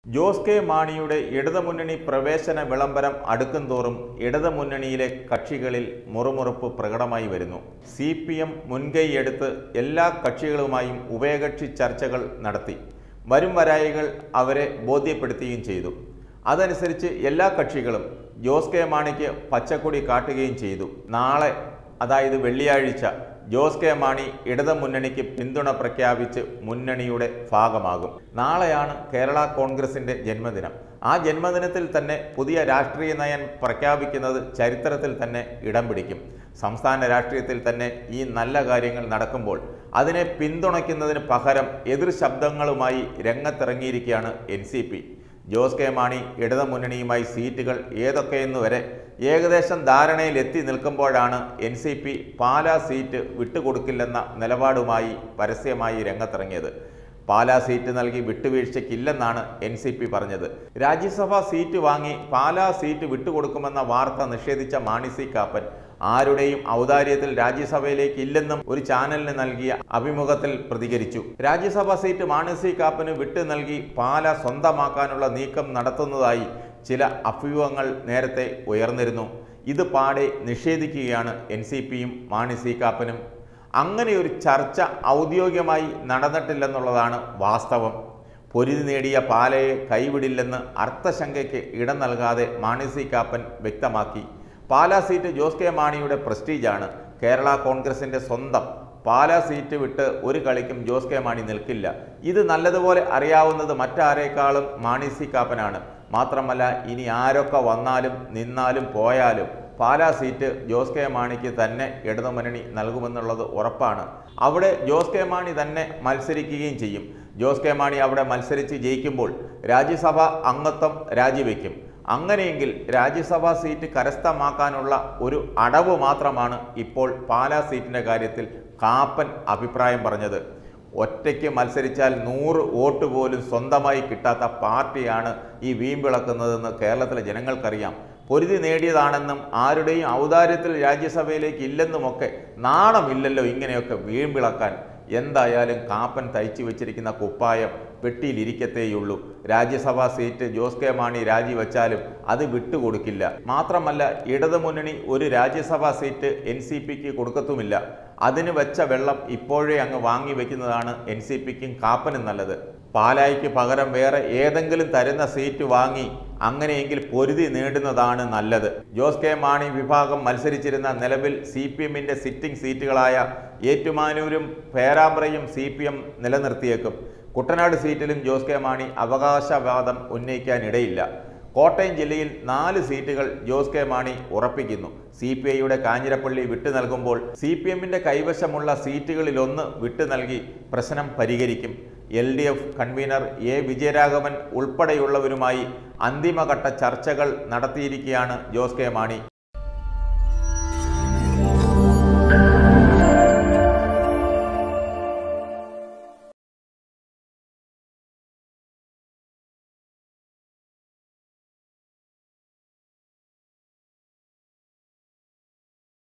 Jose K മാണിയുടെ ഇടതുമുന്നണി പ്രവേശന വിളംബരം അടുക്കും തോറും ഇടതുമുന്നണിയിലെ കക്ഷികളിൽ മുറുമുറുപ്പ് പ്രകടമായി വരുന്നു സി പി എം മുൻകൈയെടുത്ത് എല്ലാ കക്ഷികളുമായും ഉഭയകക്ഷി ചർച്ചകൾ നടത്തി വരും വരായികൾ അവരെ ബോധ്യപ്പെടുത്തുകയും ചെയ്തു അതനുസരിച്ച് എല്ലാ കക്ഷികളും ജോസ് കെ മാണിക്ക് പച്ചക്കൊടി കാട്ടുകയും ചെയ്തു നാളെ അതായത് വെള്ളിയാഴ്ച ജോസ് കെ മാണി ഇടതു മുന്നണിക്ക് പിന്തുണ പ്രഖ്യാപിച്ച് മുന്നണിയുടെ ഭാഗമാകും നാളെയാണ് കേരള കോൺഗ്രസിന്റെ ജന്മദിനം ആ ജന്മദിനത്തിൽ തന്നെ പുതിയ രാഷ്ട്രീയ നയം പ്രഖ്യാപിക്കുന്നത് ചരിത്രത്തിൽ തന്നെ ഇടം പിടിക്കും സംസ്ഥാന രാഷ്ട്രീയത്തിൽ തന്നെ ഈ നല്ല കാര്യങ്ങൾ നടക്കുമ്പോൾ അതിനെ പിന്തുണയ്ക്കുന്നതിന് പകരം എതിർ ശബ്ദങ്ങളുമായി രംഗത്തിറങ്ങിയിരിക്കുകയാണ് N C P Jose K Mani ഇടതുമുന്നണിയുമായി സീറ്റുകൾ ഏതൊക്കെയെന്ന് വരെ ഏകദേശം ധാരണയിൽ എത്തി നിൽക്കുമ്പോഴാണ് N C P Pala seat വിട്ടുകൊടുക്കില്ലെന്ന നിലപാടുമായി പരസ്യമായി രംഗത്തിറങ്ങിയത് പാലാ സീറ്റ് നൽകി വിട്ടുവീഴ്ചയ്ക്കില്ലെന്നാണ് എൻ സി പി പറഞ്ഞത് രാജ്യസഭാ സീറ്റ് വാങ്ങി പാലാ സീറ്റ് വിട്ടുകൊടുക്കുമെന്ന വാർത്ത നിഷേധിച്ച മാണി സി കാപ്പൻ ആരുടെയും ഔദാര്യത്തിൽ രാജ്യസഭയിലേക്ക് ഇല്ലെന്നും ഒരു ചാനലിന് നൽകിയ അഭിമുഖത്തിൽ പ്രതികരിച്ചു രാജ്യസഭാ സീറ്റ് മാണി സി കാപ്പന് വിട്ടു നൽകി പാല സ്വന്തമാക്കാനുള്ള നീക്കം നടത്തുന്നതായി ചില അഭ്യൂഹങ്ങൾ നേരത്തെ ഉയർന്നിരുന്നു ഇത് പാടെ നിഷേധിക്കുകയാണ് എൻ സി പിയും മാണി സി കാപ്പനും അങ്ങനെ ഒരു ചർച്ച ഔദ്യോഗികമായി നടന്നിട്ടില്ലെന്നുള്ളതാണ് വാസ്തവം പൊരുതി നേടിയ പാലയെ കൈവിടില്ലെന്ന് അർത്ഥശങ്കയ്ക്ക് ഇടം നൽകാതെ മാണി സി കാപ്പൻ വ്യക്തമാക്കി പാലാ സീറ്റ് ജോസ് കെ മാണിയുടെ പ്രസ്റ്റീജാണ് കേരള കോൺഗ്രസിന്റെ സ്വന്തം പാലാ സീറ്റ് വിട്ട് ഒരു കളിക്കും ജോസ് കെ മാണി നിൽക്കില്ല ഇത് നല്ലതുപോലെ അറിയാവുന്നത് മറ്റാരേക്കാളും മാണി സി കാപ്പനാണ് മാത്രമല്ല ഇനി ആരൊക്കെ വന്നാലും നിന്നാലും പോയാലും പാലാ സീറ്റ് ജോസ് കെ മാണിക്ക് തന്നെ ഇടതുമുന്നണി നൽകുമെന്നുള്ളത് ഉറപ്പാണ് അവിടെ ജോസ് കെ മാണി തന്നെ മത്സരിക്കുകയും ചെയ്യും ജോസ് കെ മാണി അവിടെ മത്സരിച്ച് ജയിക്കുമ്പോൾ രാജ്യസഭ അംഗത്വം രാജിവെക്കും അങ്ങനെയെങ്കിൽ രാജ്യസഭാ സീറ്റ് കരസ്ഥമാക്കാനുള്ള ഒരു അടവ് മാത്രമാണ് ഇപ്പോൾ പാലാ സീറ്റിൻ്റെ കാര്യത്തിൽ കാപ്പൻ അഭിപ്രായം പറഞ്ഞത് ഒറ്റയ്ക്ക് മത്സരിച്ചാൽ നൂറ് വോട്ട് പോലും സ്വന്തമായി കിട്ടാത്ത പാർട്ടിയാണ് ഈ വീമ്പിളക്കുന്നതെന്ന് കേരളത്തിലെ ജനങ്ങൾക്കറിയാം പൊരുതി നേടിയതാണെന്നും ആരുടെയും ഔദാര്യത്തിൽ രാജ്യസഭയിലേക്ക് ഇല്ലെന്നുമൊക്കെ നാണമില്ലല്ലോ ഇങ്ങനെയൊക്കെ വീമ്പിളക്കാൻ എന്തായാലും കാപ്പൻ തയ്ച്ചു വെച്ചിരിക്കുന്ന കുപ്പായം പെട്ടിയിലിരിക്കത്തേയുള്ളൂ രാജ്യസഭാ സീറ്റ് ജോസ് കെ മാണി രാജിവെച്ചാലും അത് വിട്ടുകൊടുക്കില്ല മാത്രമല്ല ഇടതുമുന്നണി ഒരു രാജ്യസഭാ സീറ്റ് എൻ സി പിക്ക് കൊടുക്കത്തുമില്ല അതിന് വെച്ച വെള്ളം ഇപ്പോഴേ അങ്ങ് വാങ്ങി വെക്കുന്നതാണ് എൻ സി പിക്കും കാപ്പനും നല്ലത് പാലായിക്ക് പകരം വേറെ ഏതെങ്കിലും തരുന്ന സീറ്റ് വാങ്ങി അങ്ങനെയെങ്കിൽ പൊരുതി നേടുന്നതാണ് നല്ലത് ജോസ് കെ മാണി വിഭാഗം മത്സരിച്ചിരുന്ന നിലവിൽ സി പി എമ്മിൻ്റെ സിറ്റിംഗ് സീറ്റുകളായ ഏറ്റുമാനൂരും പേരാമ്പ്രയും സി പി എം നിലനിർത്തിയേക്കും കുട്ടനാട് സീറ്റിലും ജോസ് കെ മാണി അവകാശവാദം ഉന്നയിക്കാനിടയില്ല കോട്ടയം ജില്ലയിൽ നാല് സീറ്റുകൾ ജോസ് കെ മാണി ഉറപ്പിക്കുന്നു സി പി ഐയുടെ കാഞ്ഞിരപ്പള്ളി വിട്ടു നൽകുമ്പോൾ സി പി എമ്മിൻ്റെ കൈവശമുള്ള സീറ്റുകളിലൊന്ന് വിട്ടു നൽകി പ്രശ്നം പരിഹരിക്കും L D F convener A Vijayaraghavan ഉൾപ്പെടെയുള്ളവരുമായി അന്തിമഘട്ട ചർച്ചകൾ നടത്തിയിരിക്കുകയാണ് ജോസ് കെ മാണി